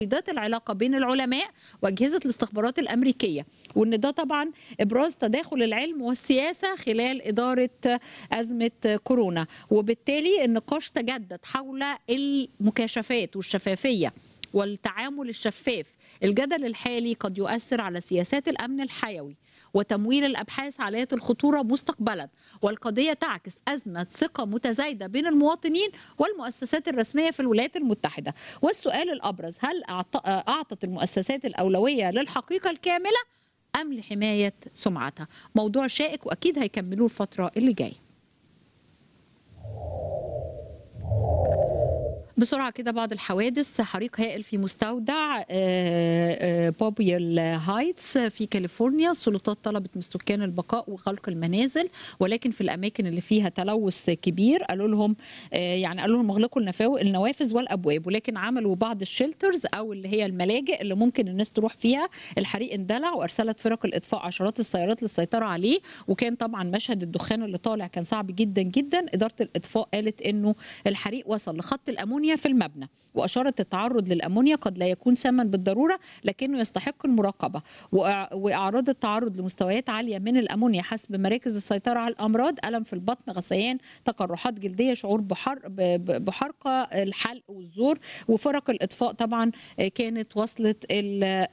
تعقيدات العلاقة بين العلماء وأجهزة الاستخبارات الأمريكية وأن ده طبعا إبراز تداخل العلم والسياسة خلال إدارة أزمة كورونا وبالتالي النقاش تجدد حول المكاشفات والشفافية والتعامل الشفاف الجدل الحالي قد يؤثر على سياسات الأمن الحيوي وتمويل الابحاث عاليه الخطوره مستقبلا والقضيه تعكس ازمه ثقه متزايده بين المواطنين والمؤسسات الرسميه في الولايات المتحده والسؤال الابرز هل اعطت المؤسسات الاولويه للحقيقه الكامله ام لحمايه سمعتها موضوع شائك واكيد هيكملوه الفتره اللي جايه بسرعة كده بعض الحوادث حريق هائل في مستودع بوبيال هايتس في كاليفورنيا السلطات طلبت من السكان البقاء وغلق المنازل ولكن في الأماكن اللي فيها تلوث كبير قالوا لهم يعني قالوا لهم اغلقوا النوافذ والأبواب ولكن عملوا بعض الشيلترز أو اللي هي الملاجئ اللي ممكن الناس تروح فيها الحريق اندلع وأرسلت فرق الإطفاء عشرات السيارات للسيطرة عليه وكان طبعا مشهد الدخان اللي طالع كان صعب جدا جدا إدارة الإطفاء قالت إنه الحريق وصل لخط الأمونيا في المبنى واشارت التعرض للامونيا قد لا يكون سما بالضروره لكنه يستحق المراقبه واعراض التعرض لمستويات عاليه من الامونيا حسب مراكز السيطره على الامراض الم في البطن غثيان تقرحات جلديه شعور بحر بحرقه الحلق والزور وفرق الاطفاء طبعا كانت وصلت ال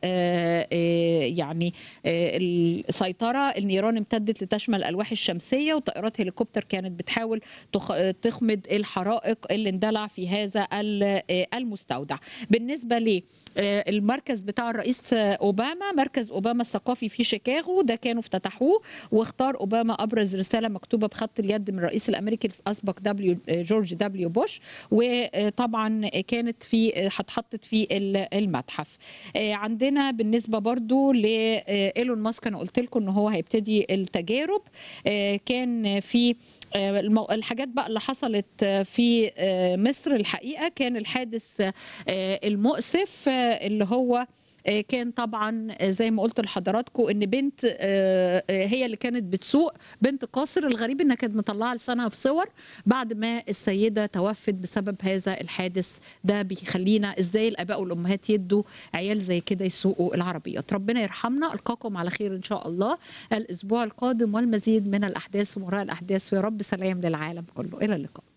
يعني السيطره النيران امتدت لتشمل الالواح الشمسيه وطائرات هليكوبتر كانت بتحاول تخمد الحرائق اللي اندلع في هذا المستودع بالنسبه للمركز بتاع الرئيس اوباما مركز اوباما الثقافي في شيكاغو ده كانوا افتتحوه واختار اوباما ابرز رساله مكتوبه بخط اليد من الرئيس الامريكي الاسبق دبليو جورج دبليو بوش وطبعا كانت في هتحطت في المتحف عندنا بالنسبه برضو لايلون ماسك انا قلت لكم ان هو هيبتدي التجارب كان في الحاجات بقى اللي حصلت في مصر الحقيقه كان الحادث المؤسف اللي هو كان طبعا زي ما قلت لحضراتكم ان بنت هي اللي كانت بتسوق بنت قاصر الغريب انها كانت مطلعه لسانها في صور بعد ما السيده توفت بسبب هذا الحادث ده بيخلينا ازاي الاباء والامهات يدوا عيال زي كده يسوقوا العربيات ربنا يرحمنا القاكم على خير ان شاء الله الاسبوع القادم والمزيد من الاحداث ومراء الاحداث ويا رب سلام للعالم كله الى اللقاء